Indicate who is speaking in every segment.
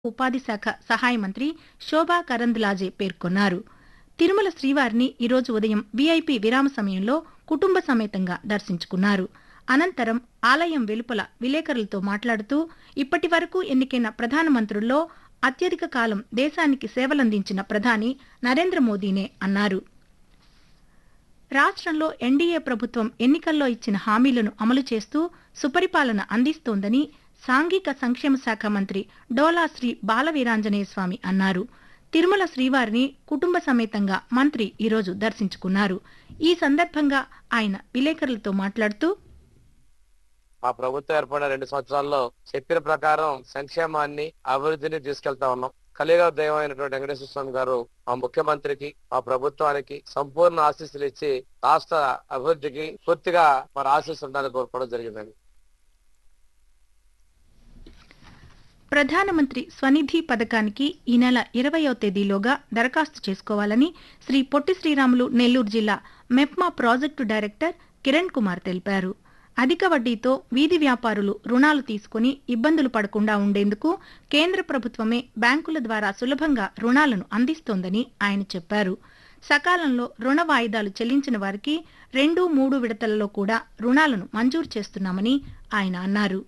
Speaker 1: ఉపాధి శాఖ సహాయ మంత్రి శోభా కరంద్లాజే పేర్కొన్నారు తిరుమల శ్రీవారిని ఈరోజు ఉదయం వీఐపీ విరామ సమయంలో కుటుంబ సమేతంగా దర్శించుకున్నారు అనంతరం ఆలయం వెలుపల విలేకరులతో మాట్లాడుతూ ఇప్పటి వరకు ఎన్నికైన ప్రధానమంత్రుల్లో అత్యధిక కాలం దేశానికి సేవలందించిన ప్రధాని నరేంద్ర మోదీనే అన్నారు రాష్ట్రంలో ఎన్డీఏ ప్రభుత్వం ఎన్నికల్లో ఇచ్చిన హామీలను అమలు చేస్తూ సుపరిపాలన అందిస్తోందని సాంఘిక సంక్షేమ శాఖ మంత్రి డోలా శ్రీ బాలవీరాంజనేయ స్వామి అన్నారు తిరుమల శ్రీవారిని కుటుంబ సమేతంగా మంత్రి ఈరోజు దర్శించుకున్నారు ఈ సందర్భంగా ఆయన విలేకరులతో మాట్లాడుతూ
Speaker 2: మా ప్రభుత్వం ఏర్పడిన రెండు సంవత్సరాల్లో చెప్పిన ప్రకారం సంక్షేమాన్ని అభివృద్ధిని తీసుకెళ్తా ఉన్నాం కలిగా దైవం అయినటువంటి వెంకటేశ్వర స్వామి గారు మా ముఖ్యమంత్రికి మా ప్రభుత్వానికి సంపూర్ణ ఆశీస్సులు ఇచ్చి రాష్ట్ర అభివృద్ధికి పూర్తిగా మరి ఆశీస్సు ఉండాలని కోరుకోవడం జరిగిందండి
Speaker 1: ప్రధానమంత్రి స్వనిధి పథకానికి ఈ నెల ఇరవయో తేదీలోగా దరఖాస్తు చేసుకోవాలని శ్రీ పొట్టి శ్రీరాములు నెల్లూరు జిల్లా MEPMA project director Kiran Kumar తెలిపారు అధిక వడ్డీతో వీధి వ్యాపారులు రుణాలు తీసుకుని ఇబ్బందులు పడకుండా ఉండేందుకు కేంద్ర ప్రభుత్వమే బ్యాంకుల ద్వారా సులభంగా రుణాలను అందిస్తోందని ఆయన చెప్పారు సకాలంలో రుణ వాయిదాలు చెల్లించిన వారికి రెండు మూడు విడతలలో కూడా రుణాలను మంజూరు చేస్తున్నామని ఆయన అన్నారు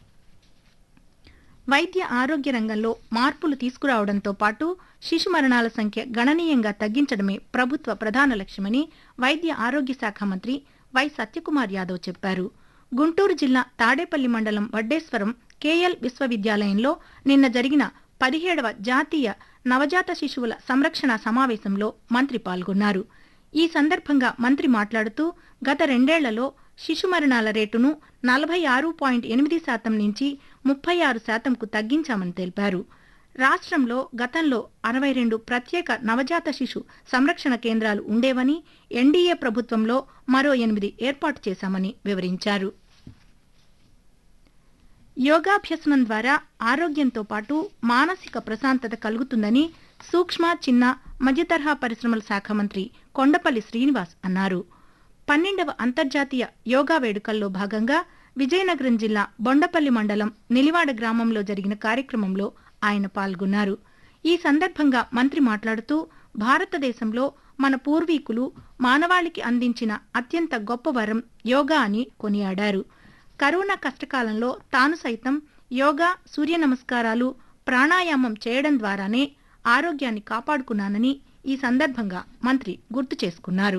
Speaker 1: వైద్య ఆరోగ్య రంగంలో మార్పులు తీసుకురావడంతో పాటు శిశు మరణాల సంఖ్య గణనీయంగా తగ్గించడమే ప్రభుత్వ ప్రధాన లక్ష్యమని వైద్య ఆరోగ్య శాఖ మంత్రి వై సత్యకుమార్ యాదవ్ చెప్పారు గుంటూరు జిల్లా తాడేపల్లి మండలం వడ్డేశ్వరం కేఎల్ విశ్వవిద్యాలయంలో నిన్న జరిగిన పదిహేడవ జాతీయ నవజాత శిశువుల సంరక్షణ సమావేశంలో మంత్రి పాల్గొన్నారు ఈ సందర్భంగా మంత్రి మాట్లాడుతూ గత రెండేళ్లలో శిశు మరణాల రేటును నలభై ఆరు పాయింట్ ఎనిమిది శాతం నుంచి ముప్పై ఆరు శాతంకు తగ్గించామని తెలిపారు రాష్ట్రంలో గతంలో అరవై రెండు ప్రత్యేక నవజాత శిశు సంరక్షణ కేంద్రాలు ఉండేవని ఎన్డీఏ ప్రభుత్వంలో మరో ఎనిమిది ఏర్పాటు చేశామని వివరించారు యోగాభ్యసనం ద్వారా ఆరోగ్యంతో పాటు మానసిక ప్రశాంతత కలుగుతుందని సూక్ష్మ చిన్న మధ్యతరహా పరిశ్రమల శాఖ మంత్రి కొండపల్లి శ్రీనివాస్ అన్నారు పన్నెండవ అంతర్జాతీయ యోగా వేడుకల్లో భాగంగా విజయనగరం జిల్లా బొండపల్లి మండలం నిలివాడ గ్రామంలో జరిగిన కార్యక్రమంలో ఆయన పాల్గొన్నారు ఈ సందర్భంగా మంత్రి మాట్లాడుతూ భారతదేశంలో మన పూర్వీకులు మానవాళికి అందించిన అత్యంత గొప్ప వరం యోగా అని కొనియాడారు కరోనా కష్టకాలంలో తాను సైతం యోగా సూర్య నమస్కారాలు ప్రాణాయామం చేయడం ద్వారానే ఆరోగ్యాన్ని కాపాడుకున్నానని ఈ సందర్భంగా మంత్రి గుర్తు చేసుకున్నారు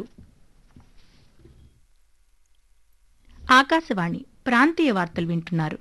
Speaker 1: ఆకాశవాణి ప్రాంతీయ వార్తలు వింటున్నారు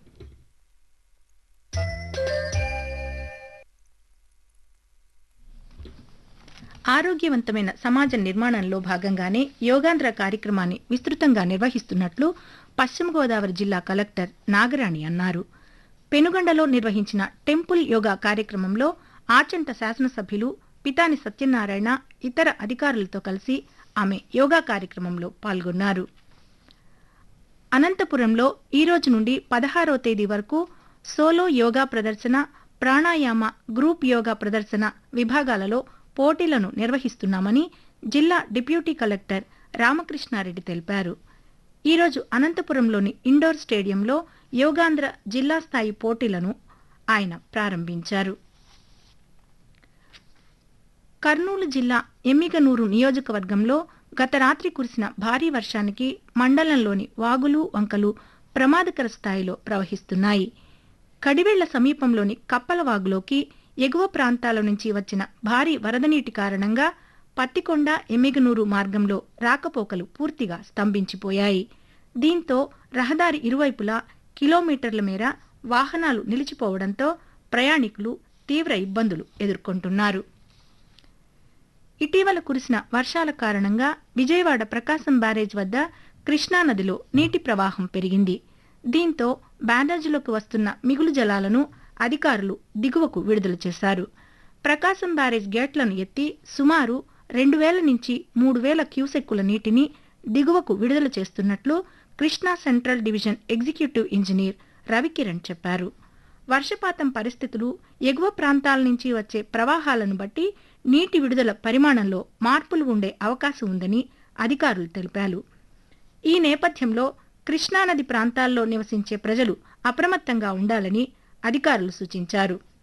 Speaker 1: ఆరోగ్యవంతమైన సమాజ నిర్మాణంలో భాగంగానే యోగాంధ్ర కార్యక్రమాన్ని విస్తృతంగా నిర్వహిస్తున్నట్లు పశ్చిమ గోదావరి జిల్లా కలెక్టర్ నాగరాణి అన్నారు పెనుగండలో నిర్వహించిన టెంపుల్ యోగా కార్యక్రమంలో ఆచంట శాసనసభ్యులు పితాని సత్యనారాయణ ఇతర అధికారులతో కలిసి ఆమె యోగా కార్యక్రమంలో పాల్గొన్నారు అనంతపురంలో ఈ రోజు నుండి పదహారో తేదీ వరకు సోలో యోగా ప్రదర్శన ప్రాణాయామ గ్రూప్ యోగా ప్రదర్శన విభాగాలలో పోటీలను నిర్వహిస్తున్నామని జిల్లా డిప్యూటీ కలెక్టర్ రామకృష్ణారెడ్డి తెలిపారు ఈరోజు అనంతపురంలోని ఇండోర్ స్టేడియంలో యోగాంధ్ర జిల్లా స్థాయి పోటీలను ఆయన ప్రారంభించారు కర్నూలు జిల్లా ఎమ్మిగనూరు నియోజకవర్గంలో గత రాత్రి కురిసిన భారీ వర్షానికి మండలంలోని వాగులు వంకలు ప్రమాదకర స్థాయిలో ప్రవహిస్తున్నాయి కడివెళ్ల సమీపంలోని కప్పలవాగులోకి ఎగువ ప్రాంతాల నుంచి వచ్చిన భారీ వరద నీటి కారణంగా పత్తికొండ ఎమ్మిగనూరు మార్గంలో రాకపోకలు పూర్తిగా స్తంభించిపోయాయి దీంతో రహదారి ఇరువైపులా కిలోమీటర్ల మేర వాహనాలు నిలిచిపోవడంతో ప్రయాణికులు తీవ్ర ఇబ్బందులు ఎదుర్కొంటున్నారు ఇటీవల కురిసిన వర్షాల కారణంగా విజయవాడ ప్రకాశం బ్యారేజ్ వద్ద కృష్ణానదిలో నీటి ప్రవాహం పెరిగింది దీంతో బ్యారేజ్లోకి వస్తున్న మిగులు జలాలను అధికారులు దిగువకు విడుదల చేశారు ప్రకాశం బ్యారేజ్ గేట్లను ఎత్తి సుమారు రెండు వేల నుంచి మూడు వేల క్యూసెక్కుల నీటిని దిగువకు విడుదల చేస్తున్నట్లు Krishna central division executive engineer Ravikiran చెప్పారు వర్షపాతం పరిస్థితులు ఎగువ ప్రాంతాల నుంచి వచ్చే ప్రవాహాలను బట్టి నీటి విడుదల పరిమాణంలో మార్పులు ఉండే అవకాశం ఉందని అధికారులు తెలిపారు ఈ నేపథ్యంలో కృష్ణానది ప్రాంతాల్లో నివసించే ప్రజలు అప్రమత్తంగా ఉండాలని అధికారులు సూచించారు